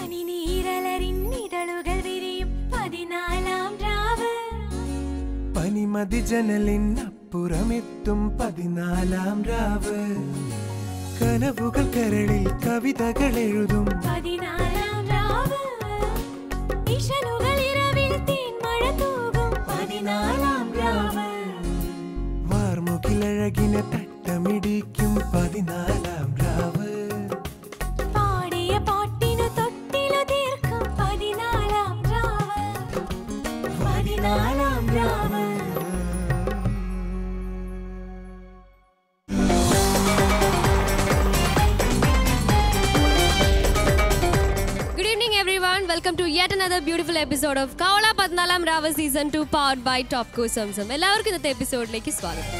പനിനീരലറിന്നിതളുകൾ വിരിയും പതിനാലാം രാവ് പനിമതി ജനലിനപ്പുറമെത്തും പതിനാലാം രാവ് കനവുകൾ കരളിൽ കവിതകൾ എഴുതും പതിനാലാം രാവ് ഇഷലുകൾ ഇരവിൽ തേൻമഴ തൂകും പതിനാലാം രാവ് വാർമുകിലഴകിനെ തട്ടമിടിക്കും പതിനാലാം രാവ് പാടിയ പാട്ടിനു തൊട്ടിലു തീർക്കും പതിനാലാം രാവ് പതിനാലാം രാവ് Good evening, everyone. Welcome to yet another beautiful episode of കവള Pathinalam Ravu season two powered by top co Zamzam എല്ലാവർക്കും ഇന്നത്തെ എപ്പിസോഡിലേക്ക് സ്വാഗതം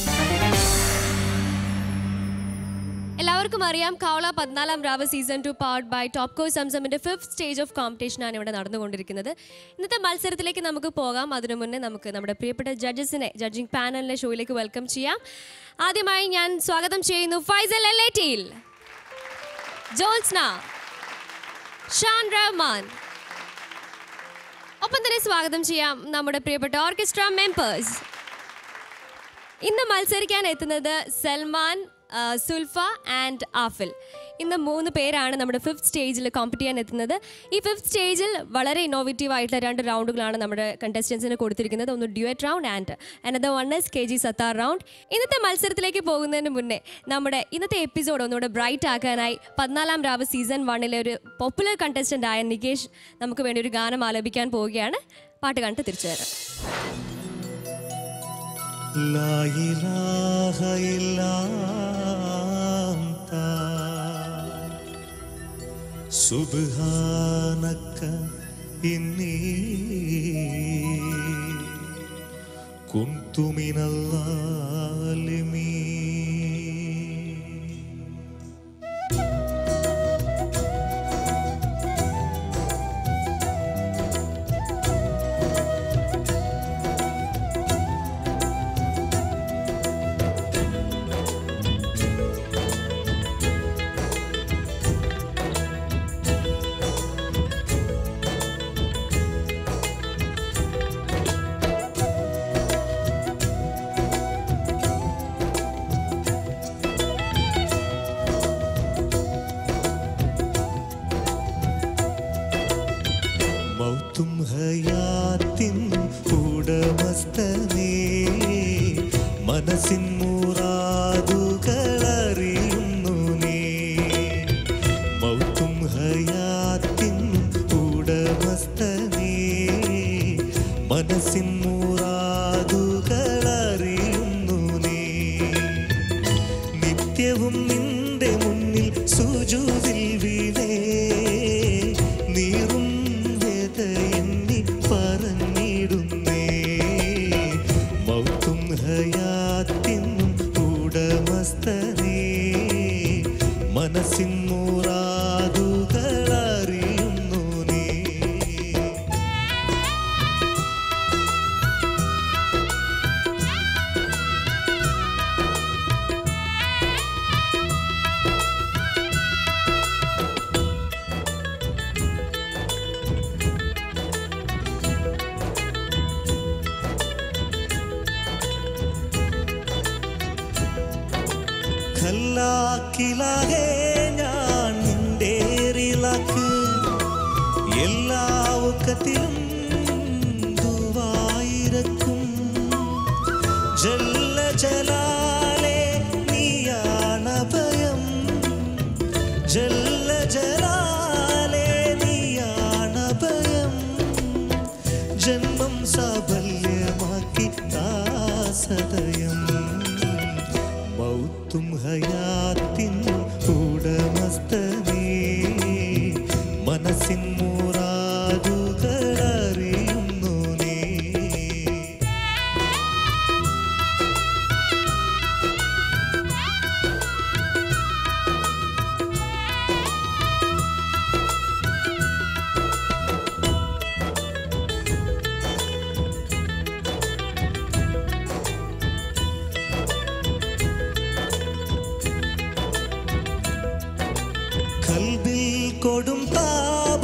എല്ലാവർക്കും അറിയാം കവള Pathinalam Ravu season two powered by top co സംസമിന്റെ ഫിഫ്ത് സ്റ്റേജ് ഓഫ് കോമ്പറ്റീഷൻ ആണ് ഇവിടെ നടന്നുകൊണ്ടിരിക്കുന്നത് ഇന്നത്തെ മത്സരത്തിലേക്ക് നമുക്ക് പോകാം അതിനു മുന്നേ നമുക്ക് നമ്മുടെ പ്രിയപ്പെട്ട ജഡ്ജസിനെ ജഡ്ജിംഗ് പാനലിനെ ഷോയിലേക്ക് വെൽക്കം ചെയ്യാം ആദ്യമായി ഞാൻ സ്വാഗതം ചെയ്യുന്നു ഫൈസൽ എല്ലേറ്റിയിൽ ജോത്സ്ന ഷാൻ റഹ്മാൻ ഒപ്പം തന്നെ സ്വാഗതം ചെയ്യാം നമ്മുടെ പ്രിയപ്പെട്ട ഓർക്കസ്ട്ര മെമ്പേഴ്സ് ഇന്ന് മത്സരിക്കാൻ എത്തുന്നത് സൽമാൻ ആ, സുൽഫ ആൻഡ് ആഫിൽ ഇന്ന് മൂന്ന് പേരാണ് നമ്മുടെ ഫിഫ്ത് സ്റ്റേജിൽ കോമ്പറ്റ് ചെയ്യാൻ എത്തുന്നത് ഈ ഫിഫ്ത് സ്റ്റേജിൽ വളരെ ഇന്നോവേറ്റീവ് ആയിട്ടുള്ള രണ്ട് റൗണ്ടുകളാണ് നമ്മുടെ കണ്ടസ്റ്റൻസിന് കൊടുത്തിരിക്കുന്നത് ഒന്ന് duet round and another one S K G Sathar round ഇന്നത്തെ മത്സരത്തിലേക്ക് പോകുന്നതിന് മുന്നേ നമ്മുടെ ഇന്നത്തെ എപ്പിസോഡ് ഒന്നുകൂടെ ബ്രൈറ്റ് ആക്കാനായി പതിനാലാം രാവ് സീസൺ വണ്ണിലെ ഒരു പോപ്പുലർ കണ്ടസ്റ്റൻ്റ് ആയ നികേഷ് നമുക്ക് വേണ്ടി ഒരു ഗാനം ആലപിക്കാൻ പോവുകയാണ് പാട്ട് കണ്ടിട്ട് തിരിച്ചു വരാം لا إله إلا أنت سبحانك إني كنت من الظالمين മൗത്തും ഹയാത്തിൻ ഉടമസ്ഥനേ മനസ്സിൻ മുറാദുകളറിയുന്നു നീ മൗത്തും ഹയാത്തിൻ ഉടമസ്ഥനേ മനസ്സിൻ മുറാദുകളറിയുന്നു നീ നിത്യവും നിന്റെ മുന്നിൽ സുജൂതിൽ വീണേ നീറും വേദ എന്നി പറഞ്ഞിടുന്നേ മൗത്തും ഹയാത്തിനും ഉടമസ്ഥനേ മനസ്സിൻ മൂറാതുകളറിയുന്നു നീ കല്ലാക്കിലാകെ ഞാൻ നിന്റെ റിലാക്ക് എല്ലാ ഒക്കത്തിലും ദുവായിരക്കും ജല്ല ജലാലെ നീയാണഭയം ജല്ല ജലാലെ നീയാണഭയം ജന്മം സാഫല്യമാക്കി ദാസദയം മൗത്തും ഹയാത്തിൻ ഉടമസ്ഥനേ മനസ്സിൻ മൂറാതുകളറിയുന്നു നീ കൽബിൽ കൊടും താപ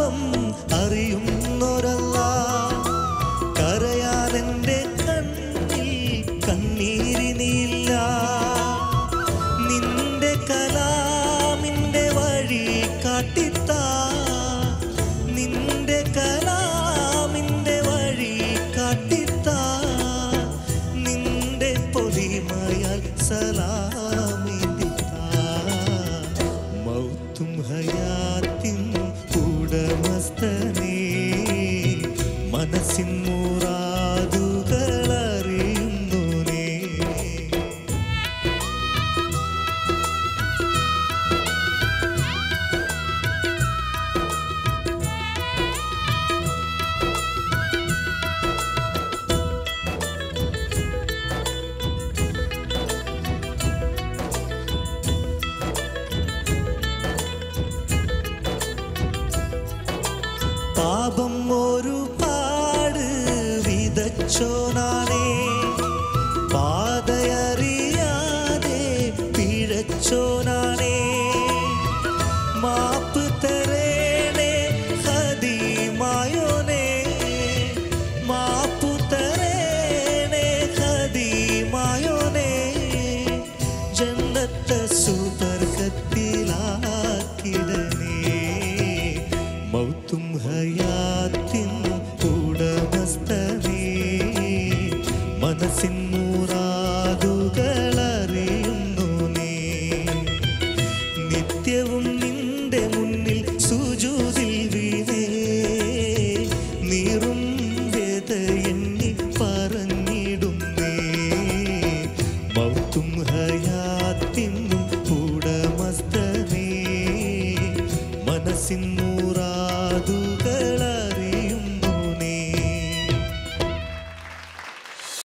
മനസ്സിൻ മൂറാതുകളറിയുന്നു നീ പാപം ഒരു പാട് വിതച്ചോനാണേ പാതയറിയാതെ പിഴച്ചോനാണേ മാപ്പ് തരേണേ ഹദീമായോനേ മാപ്പു തരേണേ ഹദീമായോനേ ജന്നത്ത സുവർഗത്തിലാക്കിടനേ മൗത്തും ഹയാത്തിൻ ഉടമസ്ഥനേ മനസ്സിൻ മൂറാതുകളറിയുന്നു നീ നിത്യവും നിന്റെ മുന്നിൽ സുജൂതിൽ വീണേ നീറും വേദ എണ്ണി പറഞ്ഞിടുന്നേ മൗത്തും ഹയാത്തിനും ഉടമസ്ഥനേ മനസ്സിൻ മൂറ